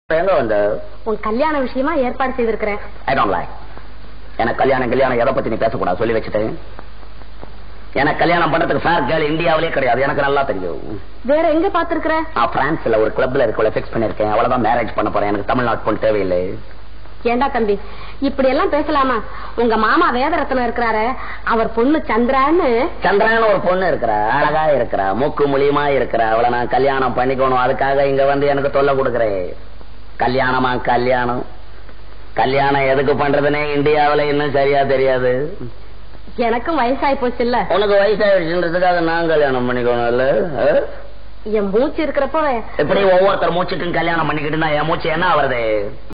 எங்க வந்து உன் கல்யாண விஷயமா ஏற்பாடு செய்திருக்கிறேன் ஐ டோன்ட் லைக் எனக்கு கல்யாணம் கல்யாணம் எதை பத்தி நீ பேசக்கூடாது சொல்லி வச்சுட்டேன் எனக்கு கல்யாணம் பண்றதுக்கு ஃபேர் கேர்ள் இந்தியாவிலே கிடையாது எனக்கு நல்லா தெரியும் வேற எங்க பாத்துருக்கிற நான் பிரான்ஸ்ல ஒரு கிளப்ல இருக்கவள ஃபிக்ஸ் பண்ணிருக்கேன் அவ்வளவுதான் மேரேஜ் பண்ண போறேன் எனக்கு தமிழ்நாட்டு பொண்ணு தேவையில்லை ஏண்டா தம்பி இப்படி எல்லாம் பேசலாமா உங்க மாமா வேதரத்னம் இருக்கிறாரு அவர் பொண்ணு சந்திரான்னு சந்திரன் ஒரு பொண்ணு இருக்கிறா அழகா இருக்கிறா மூக்கு முழியுமா இருக்கிறா அவளை நான் கல்யாணம் பண்ணிக்கணும் அதுக்காக இங்க வந்து எனக்கு தொல்லை கொடுக்குறேன் கல்யாணமா கல்யாணம் கல்யாணம் எதுக்கு பண்றதுன்னே இந்தியாவுல இன்னும் சரியா தெரியாது எனக்கும் வயசாயி போச்சு இல்ல உனக்கு வயசாயிடுச்சுன்றதுக்காக நான் கல்யாணம் பண்ணிக்கணும் இல்ல என் மூச்சு இருக்கிறப்போ எப்படி ஒவ்வொருத்தர் மூச்சுக்கும் கல்யாணம் பண்ணிக்கிட்டு என் மூச்சு என்ன ஆவறது